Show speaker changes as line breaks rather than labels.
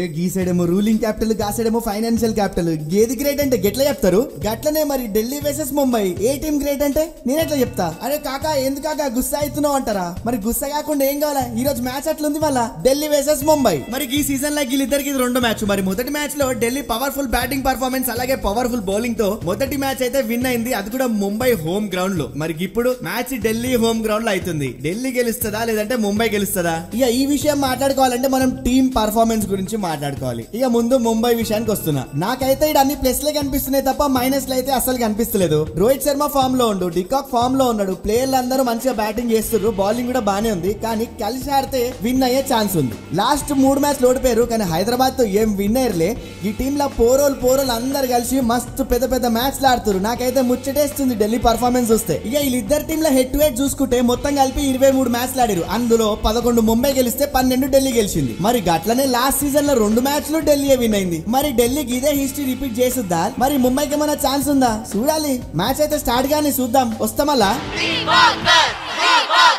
గీ side ఏమో ruling capital గా side ఏమో ఫైనాన్షియల్ క్యాపిటల్ గేది గ్రేట్ అంటే గెట్లా చెప్తారు గట్లనే మరి ఢిల్లీ వర్సెస్ ముంబై ఏ టీం గ్రేట్ అంటే నేను ఎట్లా చెప్తా అరే కాకా ఎందుకు కాకా గుస్సా అవుతున్నావు అంటారా మరి గుస్సా కాకుండా ఏం కావాలా ఈ రోజు మ్యాచ్ అట్లుంది వాళ్ళ ఢిల్లీ వర్సెస్ ముంబై మరి ఈ సీజన్ లో వీళ్ళిద్దరికి ఇది రెండో మ్యాచ్ మరి మొదటి మ్యాచ్ లో ఢిల్లీ పవర్ఫుల్ బ్యాటింగ్ పర్ఫార్మెన్స్ అలాగే పవర్ఫుల్ బౌలింగ్ తో మొదటి మ్యాచ్ అయితే విన్ అయింది అది కూడా ముంబై హోమ్ గ్రౌండ్ లో మరి ఇప్పుడు మ్యాచ్ ఢిల్లీ హోమ్ గ్రౌండ్ లో అవుతుంది ఢిల్లీ గెలుస్తుందా లేదంటే ముంబై గెలుస్తుందా ఇక ఈ విషయం మాట్లాడుకోవాలంటే మనం టీం పర్ఫార్మెన్స్ గురించి మాట్లాడుకోవాలి ఇక ముందు ముంబై విషయానికి వస్తున్నా నాకైతే ఇక్కడ అన్ని ప్లస్ లే కనిపిస్తున్నాయి తప్ప మైనస్ లో అయితే అసలు కనిపిస్తలేదు రోహిత్ శర్మ ఫామ్ లో ఉండు డికాక్ ఫామ్ లో ఉన్నాడు ప్లేయర్లు అందరూ మంచిగా బ్యాటింగ్ చేస్తున్నారు బౌలింగ్ కూడా బానే ఉంది కానీ కలిసి ఆడితే విన్ అయ్యే ఛాన్స్ ఉంది లాస్ట్ మూడు మ్యాచ్ ఓడిపోయారు కానీ హైదరాబాద్ తో ఏం విన్ అయ్యర్లే ఈ టీమ్ లో పోరోలు పోరోలు అందరు కలిసి మస్తు పెద్ద పెద్ద మ్యాచ్లు ఆడుతున్నారు నాకైతే ముచ్చటేస్తుంది ఢిల్లీ పర్ఫార్మెన్స్ చూస్తే ఇక వీళ్ళిద్దరు టీంల హెడ్ టు హెడ్ చూసుకుంటే మొత్తం కలిపి ఇరవై మూడు మ్యాచ్లు ఆడారు అందులో పదకొండు ముంబై గెలిస్తే పన్నెండు ఢిల్లీ గెలిచింది మరి గట్లనే లాస్ట్ సీజన్ లో రెండు మ్యాచ్లు ఢిల్లీ విన్ అయింది మరి ఢిల్లీకి ఇదే హిస్టరీ రిపీట్ చేస్తుందా మరి ముంబైకి ఏమైనా ఛాన్స్ ఉందా చూడాలి మ్యాచ్ అయితే స్టార్ట్ గానీ చూద్దాం వస్తామల్లా
Reebok Bet! Reebok